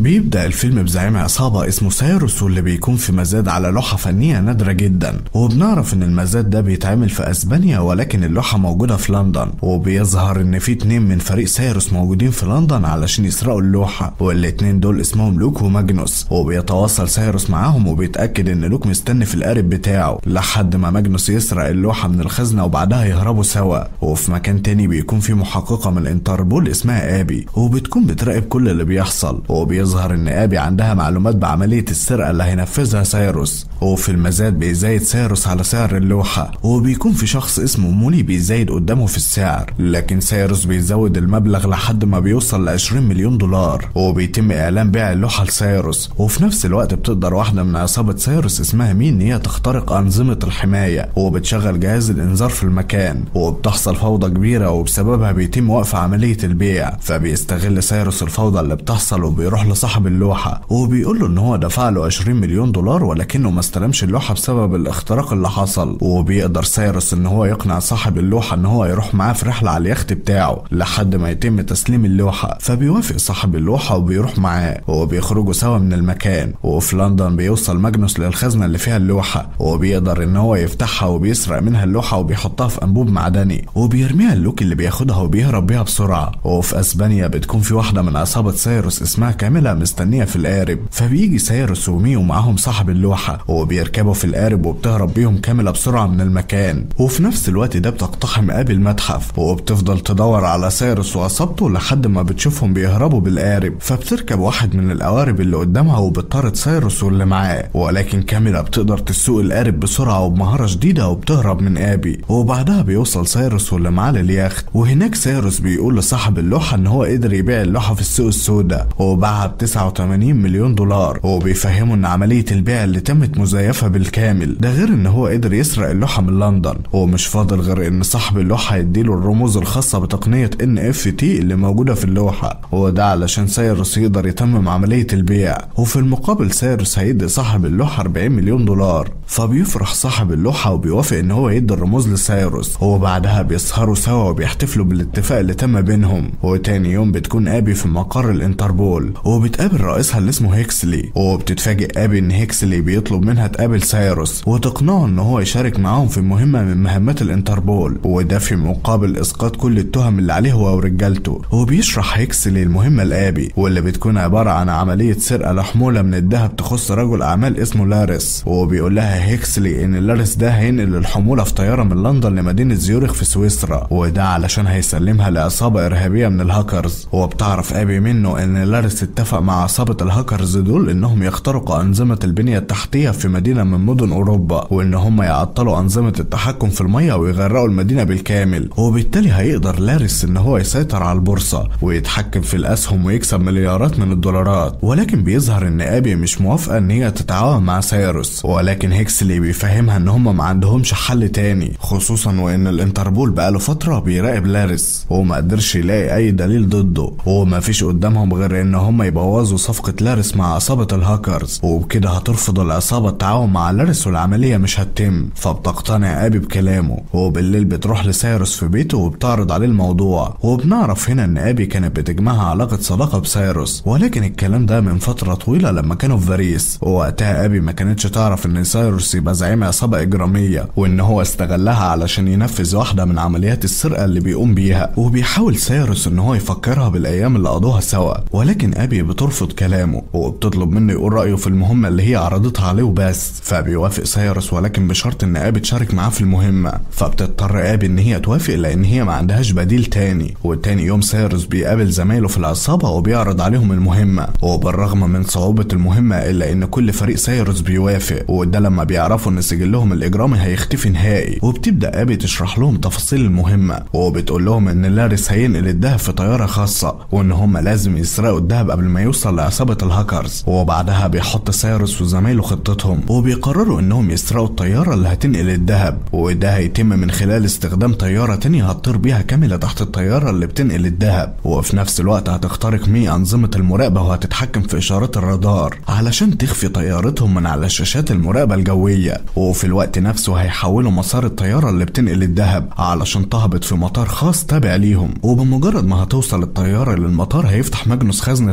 بيبدأ الفيلم بزعيم عصابة اسمه سايروس واللي بيكون في مزاد على لوحة فنية نادرة جدا وبنعرف ان المزاد ده بيتعمل في اسبانيا ولكن اللوحة موجودة في لندن وبيظهر ان في اتنين من فريق سايروس موجودين في لندن علشان يسرقوا اللوحة والاتنين دول اسمهم لوك وماجنوس وبيتواصل سايروس معاهم وبيتأكد ان لوك مستني في القارب بتاعه لحد ما ماجنوس يسرق اللوحة من الخزنة وبعدها يهربوا سوا وفي مكان تاني بيكون في محققة من الانتربول اسمها ابي وبتكون بتراقب كل اللي بيحصل وبيظهر ان ابي عندها معلومات بعملية السرقة اللي هينفذها سايروس وفي المزاد بيزايد سايروس على سعر اللوحة وبيكون في شخص اسمه موني بيزايد قدامه في السعر لكن سايروس بيزود المبلغ لحد ما بيوصل ل 20 مليون دولار وبيتم اعلان بيع اللوحة لسايروس وفي نفس الوقت بتقدر واحدة من عصابة سايروس اسمها مين ان هي تخترق انظمة الحماية وبتشغل جهاز الانذار في المكان وبتحصل فوضى كبيرة وبسببها بيتم وقف عملية البيع فبيستغل سايروس الفوضى اللي بتحصل وبيروح لصاحب اللوحة وبيقول له ان هو دفع له 20 مليون دولار ولكنه ما استلمش اللوحة بسبب الاختراق اللي حصل وبيقدر سايروس ان هو يقنع صاحب اللوحة ان هو يروح معاه في رحلة على اليخت بتاعه لحد ما يتم تسليم اللوحة فبيوافق صاحب اللوحة وبيروح معاه وبيخرجوا سوا من المكان وفي لندن بيوصل ماجنوس للخزنة اللي فيها اللوحة وبيقدر ان هو يفتحها وبيسرق منها اللوحة وبيحطها في انبوب معدني وبيرميها اللوك اللي بياخدها وبيهرب بيها بسرعة وفي اسبانيا بتكون في واحدة من عصابة سايروس اسمها كاميلا مستنية في القارب فبيجي سايروس وميو معاهم صاحب اللوحة وبيركبوا في القارب وبتهرب بيهم كاميلا بسرعة من المكان وفي نفس الوقت ده بتقتحم ابي المتحف وبتفضل تدور على سايروس وعصابته لحد ما بتشوفهم بيهربوا بالقارب فبتركب واحد من القوارب اللي قدامها وبتطارد سايروس واللي معاه ولكن كاميلا بتقدر تسوق القارب بسرعة وبمهارة شديدة وبتهرب من ابي وبعدها بيوصل سايروس واللي معاه لليخت وهناك سايروس بيقول لصاحب اللوحة ان هو قدر يبيع اللوحة في السوق السوداء وباعها ب 89 مليون دولار وبيفهمه ان عملية البيع اللي تمت مزيفة بالكامل ده غير ان هو قدر يسرق اللوحة من لندن ومش فاضل غير ان صاحب اللوحة يديله الرموز الخاصة بتقنية ان اف تي اللي موجودة في اللوحة وده علشان سايروس يقدر يتمم عملية البيع وفي المقابل سايروس هيدي صاحب اللوحة 40 مليون دولار فبيفرح صاحب اللوحة وبيوافق ان هو يدي الرموز لسايروس وبعدها بيسهروا سوا وبيحتفلوا بالاتفاق اللي تم بينهم وتاني يوم بتكون ابي في مقر الانتربول وبتقابل رئيسها اللي اسمه هيكسلي وبتتفاجئ ابي ان هيكسلي بيطلب منها تقابل سايروس وتقنعه ان هو يشارك معاهم في مهمة من مهمات الانتربول وده في مقابل اسقاط كل التهم اللي عليه هو ورجالته وبيشرح هيكسلي المهمة لابي واللي بتكون عبارة عن عملية سرقة لحمولة من الذهب تخص رجل اعمال اسمه لارس وبيقول لها هيكسلي ان لارس ده هينقل الحمولة في طيارة من لندن لمدينة زيورخ في سويسرا وده علشان هيسلمها لعصابة ارهابية من الهاكرز وبتعرف ابي منه ان لارس اتفق مع عصابة الهاكرز دول انهم يخترقوا انظمة البنية التحتية في مدينة من مدن اوروبا وان هم يعطلوا انظمة التحكم في المية ويغرقوا المدينة بالكامل وبالتالي هيقدر لارس ان هو يسيطر على البورصة ويتحكم في الاسهم ويكسب مليارات من الدولارات ولكن بيظهر ان ابي مش موافقة ان هي تتعاون مع سايروس ولكن هيكسلي بيفهمها ان هم ما عندهمش حل تاني خصوصا وان الانتربول بقاله فترة بيراقب لارس وما قدرش يلاقي اي دليل ضده وما فيش قدامهم غير ان هم يبوظوا صفقة لارس مع عصابة الهاكرز وبكده هترفض العصابة التعاون مع لارس والعملية مش هتتم فبتقتنع ابي بكلامه وبالليل بتروح لسايروس في بيته وبتعرض عليه الموضوع وبنعرف هنا ان ابي كانت بتجمعها علاقة صداقة بسايروس ولكن الكلام ده من فترة طويلة لما كانوا في باريس ووقتها ابي ما كانتش تعرف ان سايروس يبقى زعيم عصابة اجرامية وان هو استغلها علشان ينفذ واحدة من عمليات السرقة اللي بيقوم بيها وبيحاول سايروس ان هو يفكرها بالايام اللي قضوها سوا ولكن ابي بترفض كلامه وبتطلب منه يقول رايه في المهمه اللي هي عرضتها عليه وبس فبيوافق سايروس ولكن بشرط ان ابي تشارك معاه في المهمه فبتضطر ابي ان هي توافق لان هي ما عندهاش بديل تاني وتاني يوم سايروس بيقابل زمايله في العصابه وبيعرض عليهم المهمه وبالرغم من صعوبه المهمه الا ان كل فريق سايروس بيوافق وده لما بيعرفوا ان سجلهم الاجرامي هيختفي نهائي وبتبدا ابي تشرح لهم تفاصيل المهمه وبتقول لهم ان لارس هينقل الدهب في طياره خاصه وان هم لازم يسرقوا الدهب قبل ما يوصل لعصابه الهاكرز وبعدها بيحط سايروس وزمايله خطتهم وبيقرروا انهم يسرقوا الطياره اللي هتنقل الدهب وده هيتم من خلال استخدام طياره تانية هتطير بيها كامله تحت الطياره اللي بتنقل الدهب وفي نفس الوقت هتخترق مي انظمه المراقبه وهتتحكم في اشارات الرادار علشان تخفي طيارتهم من على شاشات المراقبه الجويه وفي الوقت نفسه هيحولوا مسار الطياره اللي بتنقل الدهب علشان تهبط في مطار خاص تابع ليهم وبمجرد ما هتوصل الطياره للمطار هيفتح ماجنوس خزنه الطياره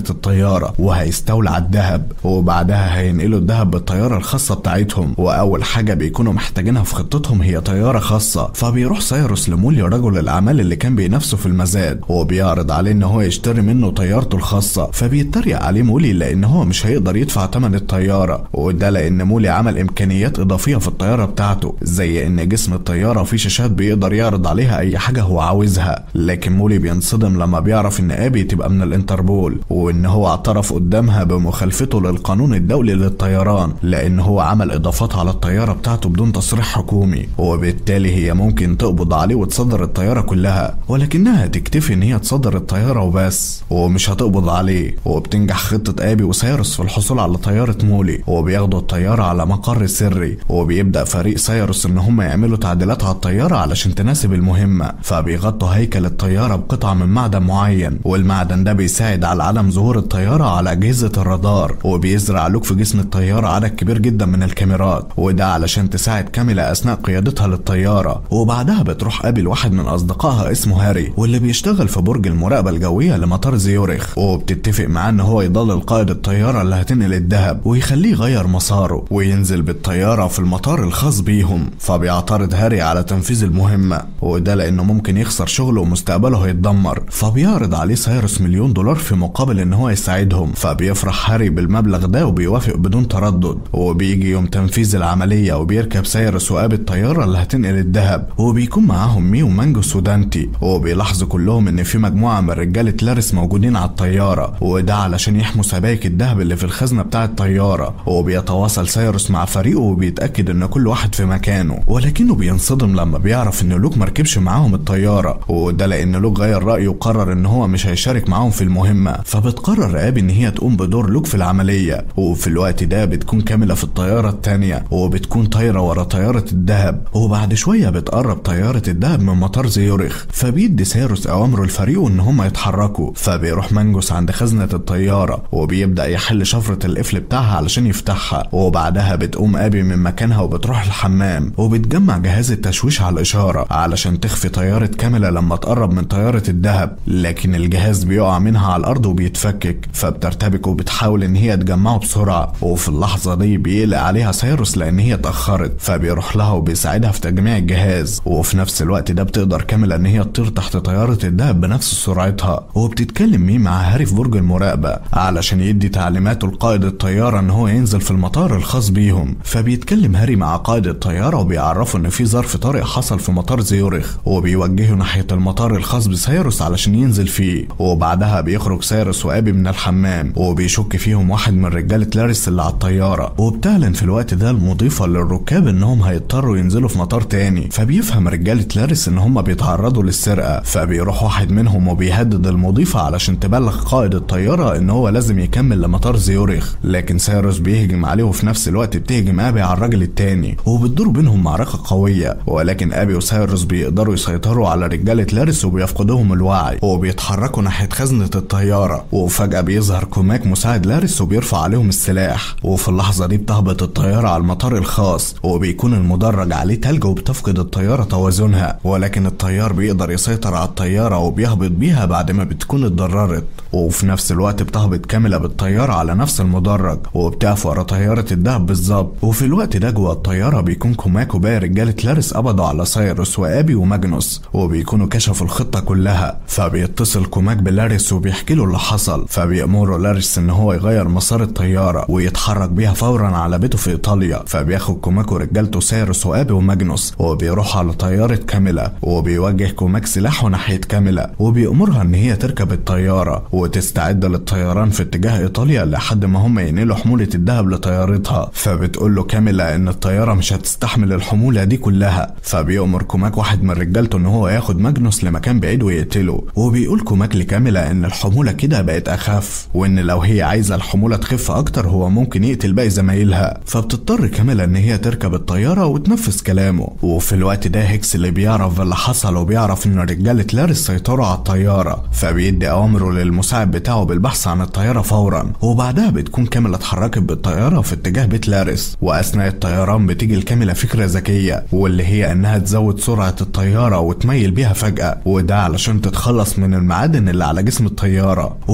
الطيارة وهيستولى على الذهب وبعدها هينقلوا الذهب بالطيارة الخاصة بتاعتهم وأول حاجة بيكونوا محتاجينها في خطتهم هي طيارة خاصة فبيروح سايروس لمولي رجل الأعمال اللي كان بينافسه في المزاد وبيعرض عليه إن هو يشتري منه طيارته الخاصة فبيتريق عليه مولي لأن هو مش هيقدر يدفع ثمن الطيارة وده لأن مولي عمل إمكانيات إضافية في الطيارة بتاعته زي إن جسم الطيارة فيه شاشات بيقدر يعرض عليها أي حاجة هو عاوزها لكن مولي بينصدم لما بيعرف إن أبي تبقى من الانتربول وإن هو اعترف قدامها بمخالفته للقانون الدولي للطيران لأن هو عمل إضافات على الطيارة بتاعته بدون تصريح حكومي وبالتالي هي ممكن تقبض عليه وتصدر الطيارة كلها ولكنها تكتفي إن هي تصدر الطيارة وبس ومش هتقبض عليه وبتنجح خطة أبي وسايروس في الحصول على طيارة مولي وبياخدوا الطيارة على مقر سري وبيبدأ فريق سايروس إن هم يعملوا تعديلات على الطيارة علشان تناسب المهمة فبيغطوا هيكل الطيارة بقطعة من معدن معين والمعدن ده بيساعد على عدم ظهور الطيارة على أجهزة الرادار وبيزرع لوك في جسم الطيارة عدد كبير جدا من الكاميرات وده علشان تساعد كاملة أثناء قيادتها للطيارة وبعدها بتروح قابل واحد من أصدقائها اسمه هاري واللي بيشتغل في برج المراقبة الجوية لمطار زيورخ وبتتفق معاه إن هو يضلل قائد الطيارة اللي هتنقل الذهب ويخليه يغير مساره وينزل بالطيارة في المطار الخاص بيهم فبيعترض هاري على تنفيذ المهمة وده لأنه ممكن يخسر شغله ومستقبله هيتدمر فبيعرض عليه سايروس مليون دولار في مقابل إن هو يساعدهم فبيفرح هاري بالمبلغ ده وبيوافق بدون تردد وبيجي يوم تنفيذ العملية وبيركب سايروس وقابل الطيارة اللي هتنقل الذهب وبيكون معاهم ميو مانجوس ودانتي وبيلاحظوا كلهم إن في مجموعة من رجالة لارس موجودين على الطيارة وده علشان يحموا سبائك الذهب اللي في الخزنة بتاعة الطيارة وبيتواصل سايروس مع فريقه وبيتأكد إن كل واحد في مكانه ولكنه بينصدم لما بيعرف إن لوك مركبش معاهم الطيارة وده لأن لوك غير رأيه وقرر إن هو مش هيشارك معاهم في المهمة فبتقرر ابي إن هي تقوم بدور لوك في العملية وفي الوقت ده بتكون كاملة في الطيارة التانية وبتكون طايرة ورا طيارة الذهب وبعد شوية بتقرب طيارة الذهب من مطار زيورخ فبيدي سيروس أوامره لفريقه إن هم يتحركوا فبيروح مانجوس عند خزنة الطيارة وبيبدأ يحل شفرة القفل بتاعها علشان يفتحها وبعدها بتقوم ابي من مكانها وبتروح الحمام وبتجمع جهاز التشويش على الإشارة علشان تخفي طيارة كاملة لما تقرب من طيارة الذهب لكن الجهاز بيقع منها على الأرض وبيتفكك فبترتبك وبتحاول إن هي تجمعه بسرعة وفي اللحظة دي بيقلق عليها سايروس لأن هي اتأخرت فبيروح لها وبيساعدها في تجميع الجهاز وفي نفس الوقت ده بتقدر كاملة إن هي تطير تحت طيارة الذهب بنفس سرعتها وبتتكلم مين مع هاري في برج المراقبة علشان يدي تعليماته لقائد الطيارة إن هو ينزل في المطار الخاص بيهم فبيتكلم هاري مع قائد الطيارة وبيعرفه إن في ظرف طارئ حصل في مطار زيورخ وبيوجهه ناحية المطار الخاص بسايروس علشان ينزل فيه وبعدها بيخرج سايروس وابي من الحمام وبيشك فيهم واحد من رجالة لاريس اللي على الطيارة وبتعلن في الوقت ده المضيفة للركاب انهم هيضطروا ينزلوا في مطار تاني فبيفهم رجالة لاريس ان هم بيتعرضوا للسرقة فبيروح واحد منهم وبيهدد المضيفة علشان تبلغ قائد الطيارة ان هو لازم يكمل لمطار زيورخ لكن سايروس بيهجم عليه وفي نفس الوقت بتهجم ابي على الراجل التاني وبتدور بينهم معركة قوية ولكن ابي وسايروس بيقدروا يسيطروا على رجالة لاريس وبيفقدوهم الوعي وبيتحركوا ناحية خزنة الطيارة وفجأة بيظهر كوماك مساعد لاريس وبيرفع عليهم السلاح وفي اللحظة دي بتهبط الطيارة على المطار الخاص وبيكون المدرج عليه تلج وبتفقد الطيارة توازنها ولكن الطيار بيقدر يسيطر على الطيارة وبيهبط بيها بعد ما بتكون اتضررت وفي نفس الوقت بتهبط كاملة بالطيارة على نفس المدرج وبتقف ورا طيارة الدهب بالظبط وفي الوقت ده جوه الطيارة بيكون كوماك وباقي رجالة لاريس قبضوا على سايروس وابي وماجنوس وبيكونوا كشفوا الخطة كلها فبيتصل كوماك بلاريس وبيحكي له اللي حصل فبيأمره لاريس ان هو يغير مسار الطيارة ويتحرك بيها فورا على بيته في ايطاليا فبياخد كوماك ورجالته سايروس وابي وماجنوس وبيروح على طيارة كاملة وبيوجه كوماك سلاحه ناحية كاملة وبيأمرها ان هي تركب الطيارة وتستعد للطيران في اتجاه ايطاليا لحد ما هم ينقلوا حمولة الذهب لطيارتها فبتقول له كاملة ان الطيارة مش هتستحمل الحمولة دي كلها فبيأمر كوماك واحد من رجالته ان هو ياخد ماجنوس لمكان بعيد ويقتله وبيقول كوماك لكاملة ان الحمولة كده بقت اخف وان لو هي عايزة الحمولة تخف اكتر هو ممكن يقتل باقي زمايلها فبتضطر كاملة ان هي تركب الطيارة وتنفذ كلامه وفي الوقت ده هيكس اللي بيعرف اللي حصل وبيعرف ان رجالة لاريس سيطروا على الطيارة فبيدي اوامره للمساعد بتاعه بالبحث عن الطيارة فورا وبعدها بتكون كاملة اتحركت بالطيارة في اتجاه بيت لاريس واثناء الطيران بتيجي لكاملة فكرة ذكية واللي هي انها تزود سرعة الطيارة وتميل بيها فجأة وده علشان تتخلص من المعادن اللي على جسم الطيارة وبالتالي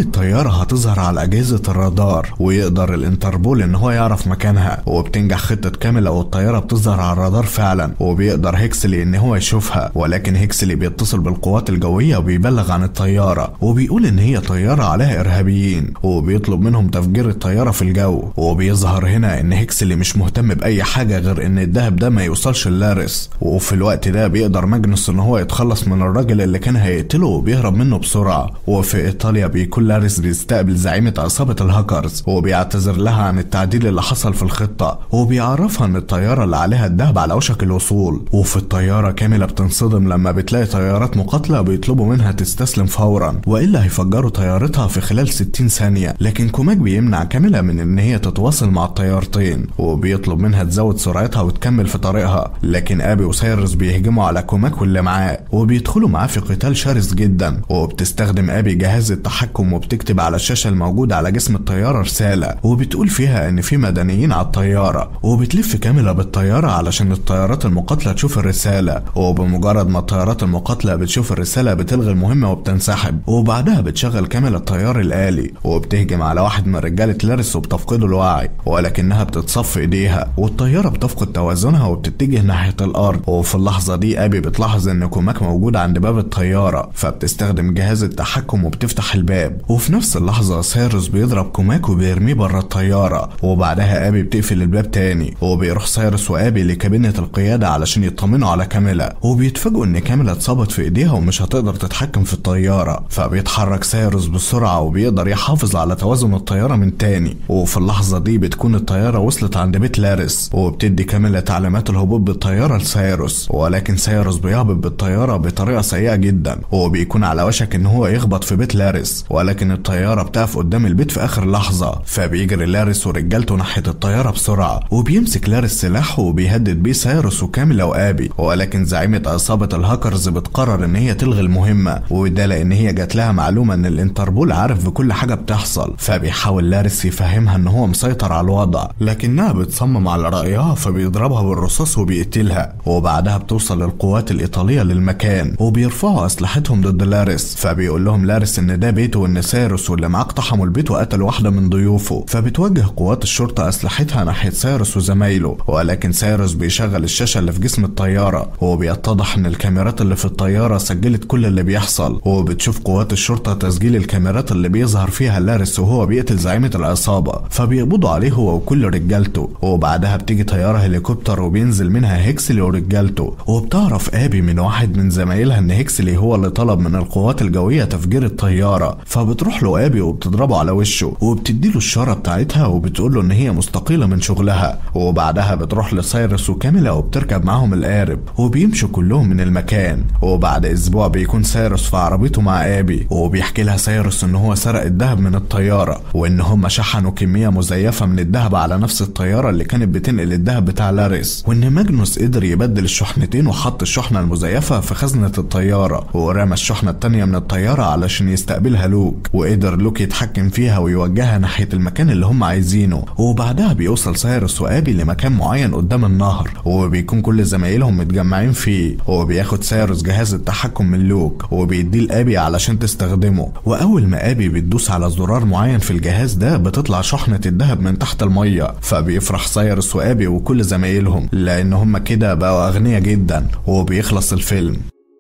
الطيارة هتظهر على أجهزة الرادار ويقدر الانتربول ان هو يعرف مكانها وبتنجح خطة كاملة والطيارة بتظهر على الرادار فعلا وبيقدر هيكسلي ان هو يشوفها ولكن هيكسلي بيتصل بالقوات الجوية وبيبلغ عن الطيارة وبيقول ان هي طيارة عليها ارهابيين وبيطلب منهم تفجير الطيارة في الجو وبيظهر هنا ان هيكسلي مش مهتم بأي حاجة غير ان الدهب ده ما يوصلش للارس وفي الوقت ده بيقدر ماجنوس ان هو يتخلص من الراجل اللي كان هيقتله وبيهرب منه بسرعة وفي ايطاليا بيكون لارس بيستقبل زعيمة عصابة الهاكرز وبيعتذر لها عن التعديل اللي حصل في الخطة وبيعرفها ان الطيارة اللي عليها الدهب على وشك الوصول وفي الطيارة كاملة بتنصدم لما بتلاقي طيارات مقاتلة بيطلبوا منها تستسلم فورا والا هيفجروا طيارتها في خلال 60 ثانية لكن كوماك بيمنع كاملة من ان هي تتواصل مع الطيارتين وبيطلب منها تزود سرعتها وتكمل في طريقها لكن ابي وسايرس بيهجموا على كوماك واللي معاه وبيدخلوا معاه في قتال شرس جدا وبتستخدم ابي جهاز التحكم وبتكتب على الشاشة الموجودة على جسم الطيارة رسالة وبتقول فيها ان في مدنيين على الطيارة وبتلف كاملة بالطيارة علشان الطيارات المقاتلة تشوف الرسالة وبمجرد ما الطيارات المقاتلة بتشوف الرسالة بتلغي المهمة وبتنسحب وبعدها بتشغل كاملة الطيار الآلي وبتهجم على واحد من رجالة لارس وبتفقده الوعي ولكنها بتتصف ايديها والطيارة بتفقد توازنها وبتتجه ناحية الأرض وفي اللحظة دي أبي بتلاحظ إن كوماك موجود عند باب الطيارة فبتستخدم جهاز التحكم وبتفتح الباب وفي نفس اللحظة سايروس بيضرب كوماك وبيرميه بره الطيارة وبعدها أبي بتقفل الباب تاني وبيروح سايروس وأبي لكابينة القيادة علشان يطمنوا على كاميلا وبيتفاجئوا إن كاميلا اتصابت في إيديها ومش هتقدر تتحكم في الطيارة فبيتحرك سايروس بسرعة وبيقدر يحافظ على توازن الطيارة من تاني وفي اللحظة دي بتكون الطيارة وصلت عند بيت لارس وبتدي كاميلا تعليمات الهبوط بالطيارة لسايروس ولكن سايروس بيهبط بالطيارة بطريقة سيئة جدا وبيكون على وشك ان هو يخبط في بيت لارس ولكن الطيارة بتقف قدام البيت في اخر لحظة فبيجري لارس ورجالته ناحية الطيارة بسرعة وبيمسك لارس سلاحه وبيهدد بيه سايروس وكاميلا وابي ولكن زعيمة عصابة الهاكرز بتقرر ان هي تلغي المهمة وده لان هي جات لها معلومة ان الانتربول عارف بكل حاجة بتحصل فبيحاول لارس يفهمها ان هو مسيطر على الوضع لكنها بتصمم على رأيها فبيضربها بالرصاص وبيقتلها وبعدها بتوصل القوات الإيطالية للمكان وبيرفعوا أسلحتهم ضد لارس فبيقول لهم لارس إن ده بيته وإن سايروس واللي معاه اقتحموا البيت وقتلوا واحدة من ضيوفه فبتوجه قوات الشرطة أسلحتها ناحية سايروس وزمايله ولكن سايروس بيشغل الشاشة اللي في جسم الطيارة وبيتضح إن الكاميرات اللي في الطيارة سجلت كل اللي بيحصل وبتشوف قوات الشرطة تسجيل الكاميرات اللي بيظهر فيها لارس وهو بيقتل زعيمة العصابة فبيقبضوا عليه هو وكل رجالته وبعدها بتيجي طيارة هليكوبتر وبينزل منها هيكسلي ورجالته وبتعرف ابي من واحد من زمايلها ان هيكسلي هو اللي طلب من القوات الجويه تفجير الطياره فبتروح له ابي وبتضربه على وشه وبتديله الشاره بتاعتها وبتقول له ان هي مستقيله من شغلها وبعدها بتروح لسايرس وكاميلا وبتركب معاهم القارب وبيمشوا كلهم من المكان وبعد اسبوع بيكون سايرس في عربيته مع ابي وبيحكي لها سايرس ان هو سرق الذهب من الطياره وان هم شحنوا كميه مزيفه من الذهب على نفس الطياره اللي كانت بتنقل الذهب بتاع لاريس وان ماجنوس قدر يبدل الشحنتين وحط الشحنه المزيفه في خزنه الطياره ورمى الشحنه التانيه من الطياره علشان يستقبلها لوك وقدر لوك يتحكم فيها ويوجهها ناحيه المكان اللي هم عايزينه وبعدها بيوصل سايرس وابي لمكان معين قدام النهر وبيكون كل زمايلهم متجمعين فيه وبياخد سايرس جهاز التحكم من لوك وبيديه لابي علشان تستخدمه واول ما ابي بتدوس على زرار معين في الجهاز ده بتطلع شحنه الذهب من تحت الميه فبيفرح سايرس وابي وكل زمايلهم لان هم كده بقوا اغنياء جدا وبيخلص الفيلم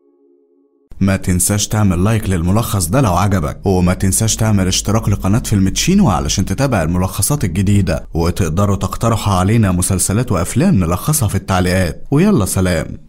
ما تنساش تعمل لايك للملخص ده لو عجبك وما تنساش تعمل اشتراك لقناة فيلم تشينو علشان تتابع الملخصات الجديدة وتقدروا تقترحوا علينا مسلسلات وأفلام نلخصها في التعليقات ويلا سلام